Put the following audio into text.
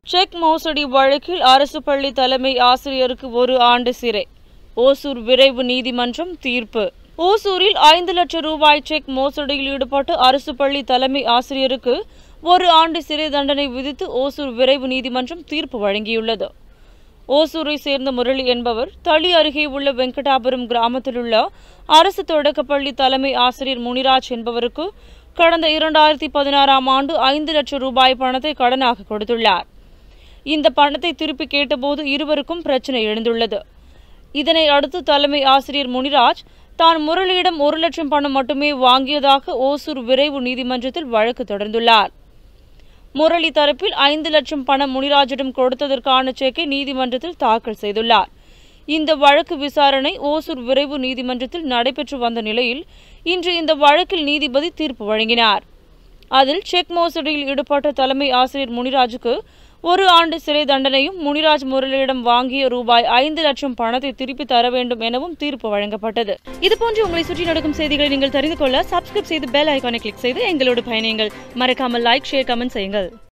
check மோசடி வழக்கில் அரசு பள்ளி தலைமை ஆசிரியருக்கு ஒரு ஆண்டு சிறை ஓசூர் விரைவு நீதிமன்றம் தீர்ப்பு ஓசூரில் ஐந்து லட்சம் ரூபாய் செக் மோசடியில் ஈடுபட்ட அரசு பள்ளி தலைமை ஆசிரியருக்கு ஒரு ஆண்டு சிறை தண்டனை விதித்து ஓசூர் விரைவு நீதிமன்றம் தீர்ப்பு வழங்கியுள்ளது ஓசூரை சேர்ந்த முரளி என்பவர் தளி அருகே உள்ள வெங்கடாபுரம் கிராமத்தில் உள்ள அரசு தொடக்கப்பள்ளி தலைமை ஆசிரியர் முனிராஜ் என்பவருக்கு கடந்த இரண்டாயிரத்தி பதினாறாம் ஆண்டு ஐந்து லட்சம் ரூபாய் பணத்தை கடனாக கொடுத்துள்ளார் இந்த பணத்தை திருப்பி கேட்டபோது இருவருக்கும் பிரச்சனை எழுந்துள்ளது இதனை அடுத்து தலைமை ஆசிரியர் முனிராஜ் தான் முரளியிடம் ஒரு லட்சம் பணம் மட்டுமே வாங்கியதாக ஓசூர் விரைவு நீதிமன்றத்தில் வழக்கு தொடர்ந்துள்ளார் முரளி தரப்பில் ஐந்து லட்சம் பணம் முனிராஜிடம் கொடுத்ததற்கான செக்கை நீதிமன்றத்தில் தாக்கல் செய்துள்ளார் இந்த வழக்கு விசாரணை ஓசூர் விரைவு நீதிமன்றத்தில் நடைபெற்று வந்த நிலையில் இன்று இந்த வழக்கில் நீதிபதி தீர்ப்பு வழங்கினார் அதில் செக் மோசடியில் ஈடுபட்ட தலைமை ஆசிரியர் முனிராஜுக்கு ஒரு ஆண்டு சிறை தண்டனையும் முனிராஜ் முரளியிடம் வாங்கிய ரூபாய் ஐந்து லட்சம் பணத்தை திருப்பி தர வேண்டும் எனவும் தீர்ப்பு வழங்கப்பட்டது இதுபோன்று உங்களை சுற்றி நடக்கும் செய்திகளை நீங்கள் தெரிந்து கொள்ள சப்ஸ்கிரைப் செய்து பெல் ஐகானை கிளிக் செய்து எங்களோடு பயணியுங்கள் மறக்காமல் லைக் ஷேர் கமெண்ட் செய்யுங்கள்